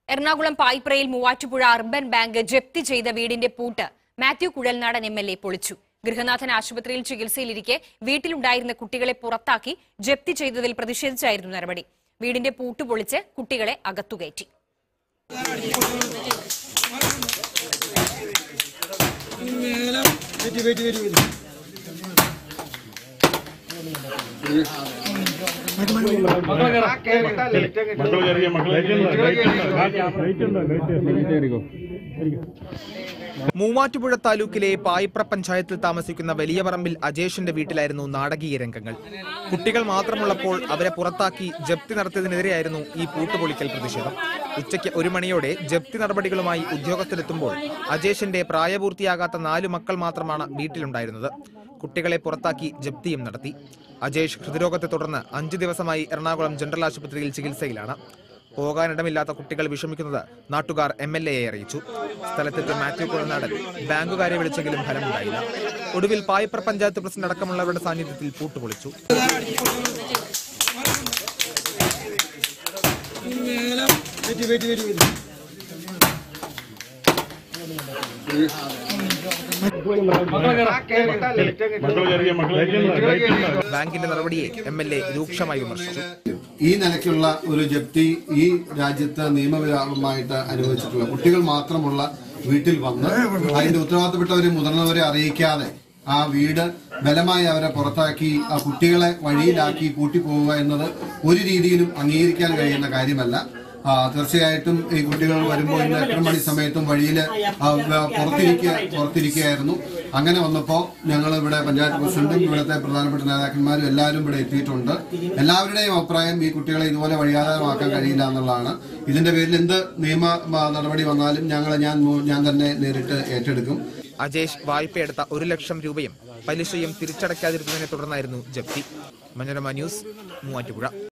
എറണാകുളം പായിപ്രയിൽ Muvattupuzha urban bank ജപ്തി ചെയ്ത വീടിന്റെ പൂട്ട് Mathew Kuzhalnadan M L A പൊളിച്ചു ഗൃഹനാഥൻ ആശുപത്രിയിൽ ചികിത്സയിലിരിക്കെ വീട്ടിലുണ്ടായിരുന്ന കുട്ടികളെ പുറത്താക്കി ജപ്തി ചെയ്തതിൽ പ്രതിഷേധിച്ചായിരുന്നു നടപടി വീടിന്റെ പൂട്ട് പൊളിച്ച് കുട്ടികളെ അകത്തുകയറ്റി വെയിറ്റ് വെയിറ്റ് വെയിറ്റ് വെയിറ്റ് മക്കൾ കയറിയ മക്കളെ മൂവാറ്റുപുഴ താലൂക്കിലെ പായിപ്ര പഞ്ചായത്തിൽ താമസിക്കുന്ന വലിയ പറമ്പിൽ അജേഷിന്റെ വീട്ടിലായിരുന്നു നാടകീയ രംഗങ്ങൾ കുട്ടികൾ മാത്രമുള്ളപ്പോൾ അവരെ പുറത്താക്കി ജപ്തി നടത്തിയതിനെതിരെയായിരുന്നു ഈ പൂട്ടുപൊളിക്കൽ പ്രതിഷേധം ഉച്ചയ്ക്ക് ഒരു മണിയോടെ ജപ്തി നടപടികളുമായി ഉദ്യോഗസ്ഥരെത്തുമ്പോൾ അജേഷിന്റെ പ്രായപൂർത്തിയാകാത്ത നാലു മക്കൾ മാത്രമാണ് വീട്ടിലുണ്ടായിരുന്നത് കുട്ടികളെ പുറത്താക്കി ജപ്തിയും നടത്തി അജേഷ് ഹൃദ്രോഗത്തെ തുടർന്ന് അഞ്ചു ദിവസമായി എറണാകുളം ജനറൽ ആശുപത്രിയിൽ ചികിത്സയിലാണ് പോകാനിടമില്ലാത്ത കുട്ടികൾ വിഷമിക്കുന്നത് നാട്ടുകാർ എം എൽ എയെ അറിയിച്ചു സ്ഥലത്തെത്തിയ മാത്യു കുഴനാടൻ ബാങ്കുകാരെ വിളിച്ചെങ്കിലും ഫലമുണ്ടായില്ല ഒടുവിൽ പായിപ്ര പഞ്ചായത്ത് പ്രസിഡന്റ് അടക്കമുള്ളവരുടെ സാന്നിധ്യത്തിൽ പൂട്ടുപൊളിച്ചു വെയിറ്റ് വെയിറ്റ് വെയിറ്റ് വെയിറ്റ് മക്കൾ കയറിയ മക്കളെ ബാങ്കിന്റെ നടപടിയെ എം എൽ എ രൂക്ഷമായി വിമർശിച്ചു ഈ നിലയ്ക്കുള്ള ഒരു ജപ്തി ഈ രാജ്യത്ത് നിയമവിരാമമായിട്ട് അനുഭവിച്ചിട്ടുള്ള കുട്ടികൾ മാത്രമുള്ള വീട്ടിൽ വന്ന് അതിന്റെ ഉത്തരവാദിത്തപ്പെട്ടവരെ മുതിർന്നവരെ അറിയിക്കാതെ ആ വീട് ബലമായി അവരെ പുറത്താക്കി ആ കുട്ടികളെ വഴിയിലാക്കി കൂട്ടിപ്പോവുക എന്നത് ഒരു രീതിയിലും അംഗീകരിക്കാൻ കഴിയുന്ന കാര്യമല്ല ആ, തീർച്ചയായിട്ടും ഈ കുട്ടികൾ വരുമ്പോൾ ഇന്ന് എത്ര മണി സമയത്തും വഴിയിൽ പുറത്തിരിക്കുക പുറത്തിരിക്കുകയായിരുന്നു അങ്ങനെ വന്നപ്പോൾ ഞങ്ങൾ ഇവിടെ പഞ്ചായത്ത് പ്രസിഡന്റും ഇവിടുത്തെ പ്രധാനപ്പെട്ട നേതാക്കന്മാരും എല്ലാവരും ഇവിടെ എത്തിയിട്ടുണ്ട് എല്ലാവരുടെയും അഭിപ്രായം ഈ കുട്ടികളെ ഇതുപോലെ വഴിയാധാരമാക്കാൻ കഴിയില്ല എന്നുള്ളതാണ് ഇതിന്റെ പേരിൽ എന്ത് നിയമ ആ, നടപടി വന്നാലും ഞങ്ങൾ ഞാൻ മു- ഞാൻ തന്നെ നേരിട്ട് ഏറ്റെടുക്കും അജേഷ് വായ്പയെടുത്ത ഒരു ലക്ഷം രൂപയും പലിശയും തിരിച്ചടയ്ക്കാതിരുന്നതിനെ തുടർന്നായിരുന്നു ജപ്തി മനോരമ ന്യൂസ് മൂവാറ്റുപുഴ